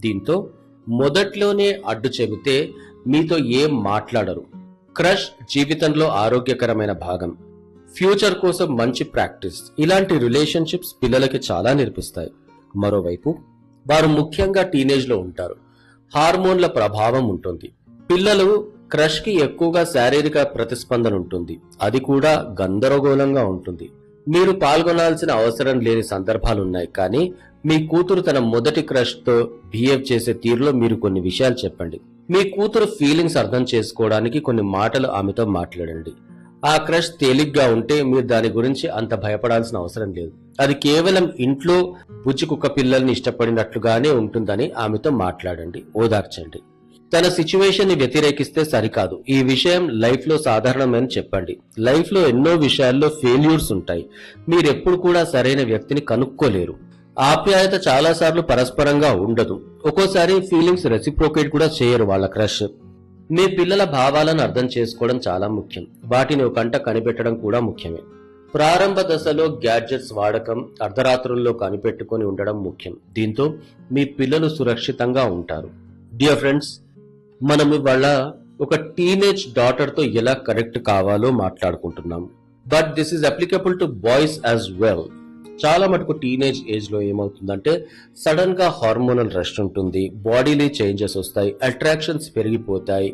దీంతో మొదట్లోనే అడ్డు చెబితే మీతో ఏం మాట్లాడరు క్రష్ జీవితంలో ఆరోగ్యకరమైన భాగం ఫ్యూచర్ కోసం మంచి ప్రాక్టీస్ ఇలాంటి రిలేషన్షిప్స్ పిల్లలకి చాలా నేర్పిస్తాయి మరోవైపు వారు ముఖ్యంగా టీనేజ్ లో ఉంటారు హార్మోన్ల ప్రభావం ఉంటుంది పిల్లలు క్రష్ కి ఎక్కువగా శారీరక ప్రతిస్పందన ఉంటుంది అది కూడా గందరగోళంగా ఉంటుంది మీరు పాల్గొనాల్సిన అవసరం లేని సందర్భాలు ఉన్నాయి కానీ మీ కూతురు తన మొదటి క్రష్ తో బిహేవ్ చేసే తీరులో మీరు కొన్ని విషయాలు చెప్పండి మీ కూతురు ఫీలింగ్స్ అర్థం చేసుకోవడానికి కొన్ని మాటలు ఆమెతో మాట్లాడండి ఆ క్రష్ తేలిగ్గా ఉంటే మీరు దాని గురించి అంత భయపడాల్సిన అవసరం లేదు అది కేవలం ఇంట్లో బుజ్జి కుక్క పిల్లల్ని ఇష్టపడినట్లుగానే ఉంటుందని ఆమెతో మాట్లాడండి ఓదార్చండి తన సిచ్యువేషన్ ని వ్యతిరేకిస్తే సరికాదు ఈ విషయం లైఫ్ లో సాధారణమని చెప్పండి లైఫ్ లో ఎన్నో విషయాల్లో ఫెయిల్యూర్స్ ఉంటాయి మీరెప్పుడు కూడా సరైన వ్యక్తిని కనుక్కోలేరు ఆప్యాయత చాలా సార్లు పరస్పరంగా ఉండదు ఒక్కోసారి ఫీలింగ్స్ రెసిప్రోకేట్ కూడా చేయరు వాళ్ళ క్రష్ మీ పిల్లల భావాలను అర్థం చేసుకోవడం చాలా ముఖ్యం వాటిని ఒక కంట కనిపెట్టడం కూడా ముఖ్యమే ప్రారంభ దశలో గ్యాడ్జెట్స్ వాడకం అర్ధరాత్రుల్లో కనిపెట్టుకొని ఉండడం ముఖ్యం దీంతో మీ పిల్లలు సురక్షితంగా ఉంటారు డియర్ ఫ్రెండ్స్ మనం ఇవాళ ఒక టీనేజ్ డాటర్ తో ఎలా కరెక్ట్ కావాలో మాట్లాడుకుంటున్నాం but this is applicable to boys as well చాలా మటుకు టీనేజ్ ఏజ్ లో ఏమవుతుందంటే సడన్ గా హార్మోనల్ రష్ ఉంటుంది బాడీలో చేంజెస్ వస్తాయి అట్రాక్షన్స్ పెరిగిపోతాయి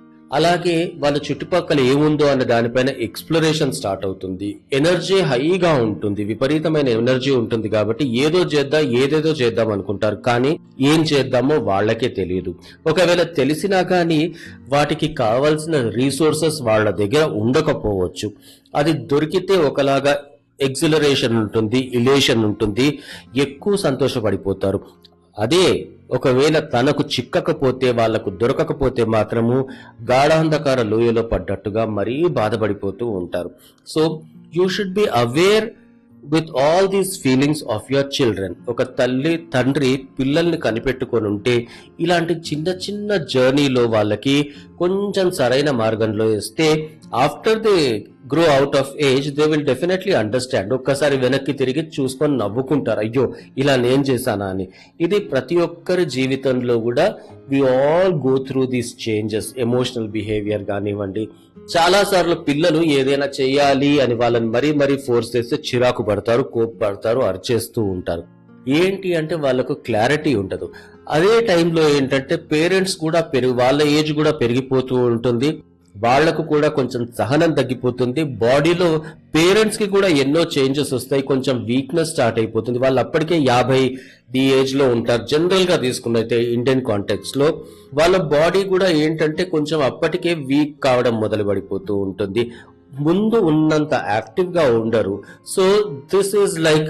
అలాగే వాళ్ళ చుట్టుపక్కల ఏముందో అనే దానిపైన ఎక్స్ప్లోరేషన్ స్టార్ట్ అవుతుంది ఎనర్జీ హైగా ఉంటుంది విపరీతమైన ఎనర్జీ ఉంటుంది కాబట్టి ఏదో చేద్దాం ఏదేదో చేద్దాం అనుకుంటారు కానీ ఏం చేద్దామో వాళ్ళకే తెలియదు ఒకవేళ తెలిసినా కానీ వాటికి కావాల్సిన రీసోర్సెస్ వాళ్ళ దగ్గర ఉండకపోవచ్చు అది దొరికితే ఒకలాగా ఎగ్జిలరేషన్ ఉంటుంది ఇలేషన్ ఉంటుంది ఎక్కువ సంతోషపడిపోతారు అదే ఒకవేళ తనకు చిక్కకపోతే వాళ్లకు దొరకకపోతే మాత్రము గాఢాంధకార లోయలో పడ్డట్టుగా మరీ బాధపడిపోతూ ఉంటారు so you should be aware with all these feelings of your children ఒక తల్లి తండ్రి పిల్లల్ని కనిపెట్టుకొని ఉంటే ఇలాంటి చిన్న చిన్న జర్నీలో వాళ్ళకి కొంచెం సరైన మార్గంలో ఇస్తే after they grow out of age they will definitely understand ఒక్కసారి వెనక్కి తిరిగి చూసుకొని నవ్వుకుంటారు అయ్యో ఇలా నేను చేశానా అని ఇది ప్రతి ఒక్కరి జీవితంలో కూడా we all go through these changes emotional behaviour కానివ్వండి చాలా సార్లు పిల్లలు ఏదైనా చేయాలి అని వాళ్ళని మరీ మరీ ఫోర్స్ చేస్తే చిరాకు పడతారు కోప్పడతారు అరిచేస్తూ ఉంటారు ఏంటి అంటే వాళ్ళకు క్లారిటీ ఉండదు అదే టైంలో ఏంటంటే పేరెంట్స్ కూడా పెరుగు వాళ్ళ ఏజ్ కూడా పెరిగిపోతూ ఉంటుంది వాళ్లకు కూడా కొంచెం సహనం తగ్గిపోతుంది బాడీలో పేరెంట్స్ కి కూడా ఎన్నో చేంజెస్ వస్తాయి కొంచెం వీక్నెస్ స్టార్ట్ అయిపోతుంది వాళ్ళు అప్పటికే యాభై ది ఏజ్ లో ఉంటారు జనరల్ గా తీసుకున్నైతే ఇండియన్ కాంటెక్స్ లో వాళ్ళ బాడీ కూడా ఏంటంటే కొంచెం అప్పటికే వీక్ కావడం మొదలు పడిపోతూ ఉంటుంది ముందు ఉన్నంత యాక్టివ్ గా ఉండరు so this is like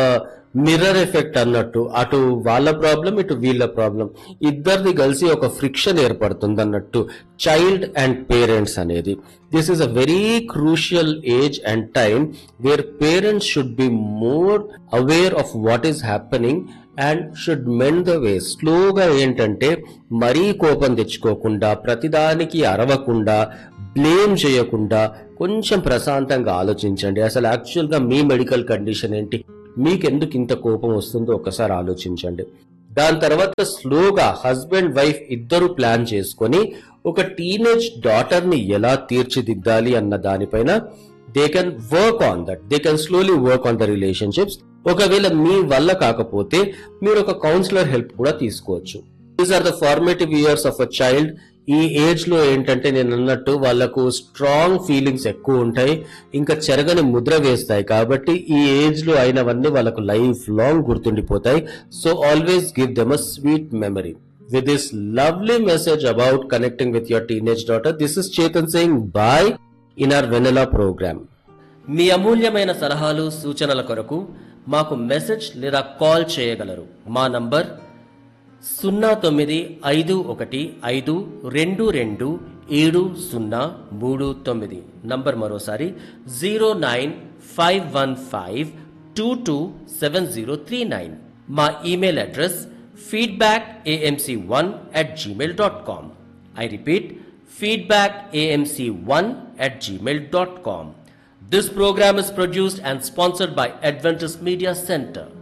mirror effect అన్నట్టు అటు వాళ్ళ ప్రాబ్లం ఇటు వీళ్ళ ప్రాబ్లం ఇద్దరిది కలిసి ఒక ఫ్రిక్షన్ ఏర్పడుతుంది అన్నట్టు చైల్డ్ అండ్ పేరెంట్స్ అనేది this is a very crucial age and time where parents should be more aware of what is happening and should mend the way స్లోగా ఏంటంటే మరీ కోపం తెచ్చుకోకుండా ప్రతిదానికి అరవకుండా బ్లేమ్ చేయకుండా కొంచెం ప్రశాంతంగా ఆలోచించండి అసలు యాక్చువల్గా మీ మెడికల్ కండిషన్ ఏంటి మీకెందుకు ఇంత కోపం వస్తుందో ఒకసారి ఆలోచించండి దాని తర్వాత స్లోగా హస్బెండ్ వైఫ్ ఇద్దరు ప్లాన్ చేసుకొని ఒక టీనేజ్ డాటర్ ని ఎలా తీర్చిదిద్దాలి అన్న దానిపైన they can work on that they can slowly work on the relationships ఒకవేళ మీ వల్ల కాకపోతే మీరు ఒక కౌన్సిలర్ హెల్ప్ కూడా తీసుకోవచ్చు these are the formative years of a child ఈ ఏజ్ లో ఏంటంటే నేను అన్నట్టు వాళ్ళకు స్ట్రాంగ్ ఫీలింగ్స్ ఎక్కువ ఉంటాయి ఇంకా చెరగని ముద్ర వేస్తాయి కాబట్టి ఈ ఏజ్ లో అయినవన్నీ వాళ్ళకు లైఫ్ లాంగ్ గుర్తుండిపోతాయి so always give them a sweet memory with this lovely message about connecting with your teenage daughter. This is Chetan saying bye in our Vanilla program. మీ అమూల్యమైన సలహాలు సూచనల కొరకు మాకు మెసేజ్ లేదా కాల్ చేయగలరు మా నంబర్ సున్నా తొమ్మిది ఐదు ఒకటి ఐదు రెండు రెండు ఏడు సున్నా మూడు తొమ్మిది నంబర్ మరోసారి zero nine five one five two two seven zero three nine మా email address feedback AMC one at Gmail dot com I repeat feedback amc1 at gmail.com. This program is produced and sponsored by Adventist Media Center.